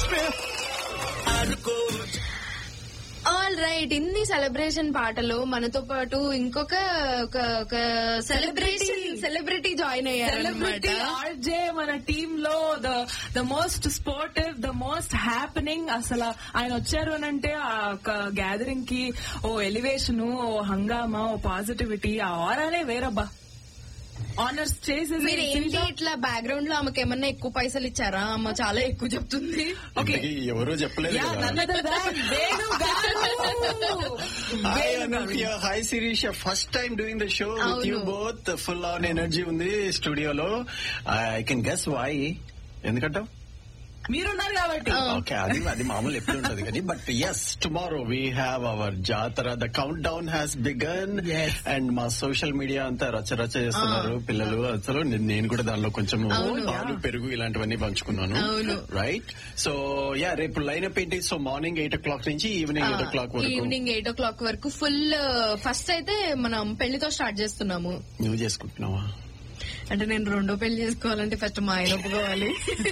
All right ఇన్ని celebration పాటలు మనతో పాటు ఇంకొక ఒక ఒక సెలబ్రేషన్ సెలబ్రిటీ జాయిన్ అయ్యారు సెలబ్రిటీ ఆర్జే మన టీమ్ లో the the most sportive the most happening అసలు ఆయన వచ్చారు అని అంటే ఆ ఒక గ్యాదరింగ్ కి ఓ ఎలివేషన్ ఓ హంగామా ఓ పాజిటివిటీ ఆ ఆరానే వేరబ్బా ఆనర్స్ చేసేసి మీరు ఏంటి ఇట్లా బ్యాక్గ్రౌండ్ లో ఆమెకి ఏమన్నా ఎక్కువ పైసలు ఇచ్చారా అమ్మ చాలా ఎక్కువ చెప్తుంది ఓకే ఇంతకీ ఎవరూ చెప్పలేదు యా కదా. నన్ అదర్ దాన్ వేణు గారు Hi, వేణు గారు. Anupya. Hi, Sirisha. First time doing the show with you అవును. both. Full on energy ఉంది స్టూడియోలో ఐ కెన్ గెస్ వై ఎందుకంటే మీరున్నారు కాబట్టి ఓకే అది అది మామూలు ఎప్పుడు ఉంటది కానీ but yes tomorrow we have our jatara the countdown has begun Yes. And మా సోషల్ మీడియా అంతా రచ్చ రచ్చ చేస్తున్నారు పిల్లలు అసలు నేను- నేను కూడా దానిలో కొంచెం అవును. పాలు పెరుగు ఇలాంటివన్నీ పంచుకున్నాను అవును. రైట్ సో యా రేపు లైన్ అప్ ఏంటి so morning eight o'clock నుంచి ఈవినింగ్ ఎయిట్ ఓ క్లాక్ వరకు ఈవినింగ్ ఎయిట్ ఓ క్లాక్ వరకు ఫుల్ ఫస్ట్ అయితే మనం పెళ్లితో స్టార్ట్ చేస్తున్నాము నువ్వు చేసుకుంటున్నావా అంటే నేను రెండో పెళ్లి చేసుకోవాలంటే ఫస్ట్ మా ఆయన ఒప్పుకోవాలి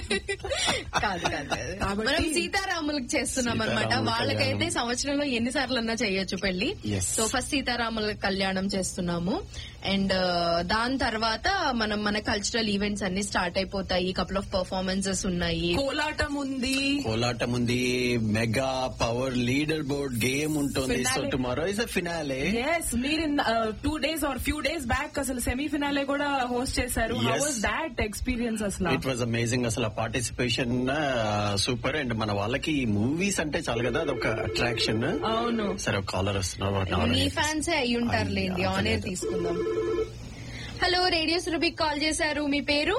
కాదు కాదు కాదు. కాబట్టి- మనం సీతారాములకు చేస్తున్నాం అనమాట సీతారాముల వాళ్ళకైతే కళ్యాణం. సంవత్సరంలో ఎన్ని సార్లు అన్నా చేయొచ్చు పెళ్లి Yes. సో ఫస్ట్ సీతారాముల కళ్యాణం చేస్తున్నాము అండ్ దాని తర్వాత మనం మన కల్చరల్ ఈవెంట్స్ అన్ని స్టార్ట్ అయిపోతాయి కపుల్ ఆఫ్ పర్ఫార్మెన్సెస్ ఉన్నాయి కోలాటం ఉంది కోలాటం ఉంది mega power leader board game ఉంటుంది so Finale. Tomorrow is a finale yes మీరు two days or few days back అసలు సెమీఫినాలే కూడా హోస్ట్ చేశారు how Yes. Was that experience అసలు ఇట్ వాజ్ అమేజింగ్ అసలు ఆ పార్టిసిపేషన్ సూపర్ అండ్ మన వాళ్ళకి మూవీస్ అంటే చాలు కదా అదొక అట్రాక్షన్ అవును సరే ఒక కాలర్ వస్తున్నారు మీ ఫ్యాన్సే అయి ఉంటారు లేండి అయ్యా, ఆన్ ఎయిర్ అదే. తీసుకుందాం హలో రేడియో సురభికి కాల్ చేశారు మీ పేరు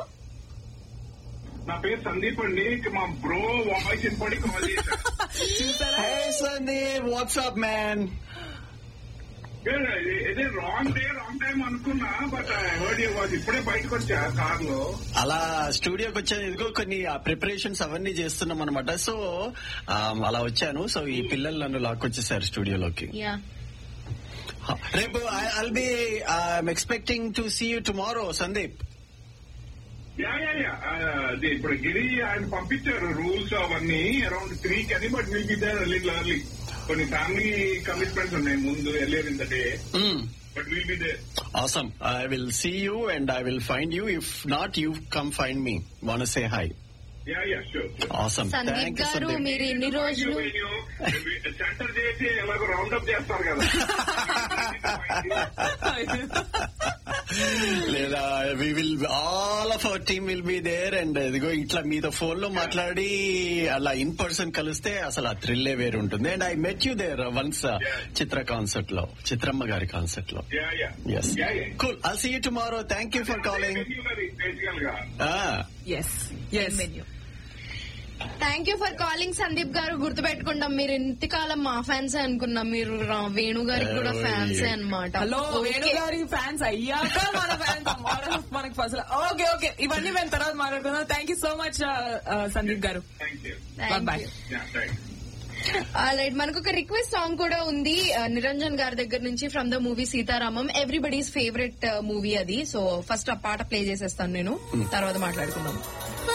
నా పేరు సందీప్ అండి మా బ్రో వాయిస్ వినపడి కాల్ చేశాను సందీప్ వాట్సాప్ మ్యాన్ ఇది రాంగ్ డే రాంగ్ టైం అనుకున్నా బట్ హర్డ్ యూ వాయిస్ ఇప్పుడే బయటకు వచ్చా కార్ లో అలా స్టూడియోకి వచ్చాను ఇదిగో కొన్ని ప్రిపరేషన్స్ అవన్నీ చేస్తున్నాం అనమాట సో అలా వచ్చాను సో ఈ పిల్లలు నన్ను లాక్కొచ్చేసారు స్టూడియోలోకి యా రేపు I'll be expecting to see you tomorrow Sandeep ya ya ya అది ఇప్పుడు గిరి ఆయన పంపించారు రూల్స్ అవన్నీ అరౌండ్ త్రీ కని but will be there little early కొన్ని ఫ్యామిలీ కమిట్మెంట్స్ ఉన్నాయి ముందు earlier in the day but will be there Awesome. I will see you and I will find you. If not, you come find me. Wanna say hi? Ya ya sure Awesome. Sandeep Thank you, గారు Sandeep. మీరు ఎన్ని రోజులు centre చేసి ఎలాగో round up చేస్తారు కదా లేదా we will all of our team will be there and ఇదిగో ఇట్లా మీతో ఫోన్ లో మాట్లాడి అలా ఇన్ పర్సన్ కలిస్తే అసలు ఆ థ్రిల్లే వేరు ఉంటుంది and I met you there once Chitra concert లో చిత్రమ్మ గారి కాన్సర్ట్ లో ya ya yes ya ya cool I'll see you tomorrow thank you for calling బేసికల్ గా yes yes thank you for calling Sandeep garu గుర్తుపెట్టుకుంటాం మీరు ఇంతకాలం మా ఫ్యాన్స్ అనుకున్నాం మీరు రా- వేణు గారికి కూడా Oh, ఫ్యాన్సే yeah. అనమాట హలో వేణు గారి ఫ్యాన్స్ అయ్యాక మన ఫ్యాన్స్ మనకి ఫస్ట్ ఓకే ఓకే ఇవన్నీ మేము తర్వాత మాట్లాడుకుందాం thank you so much Sandeep garu thank you bye ya thanks right మనకు ఒక రిక్వెస్ట్ సాంగ్ కూడా ఉంది ఆ, నిరంజన్ గారి దగ్గర నుంచి from the movie Sitaramam everybody's favourite movie అది సో ఫస్ట్ ఆ పాట ప్లే చేసేస్తాను నేను తర్వాత మాట్లాడుకుందాం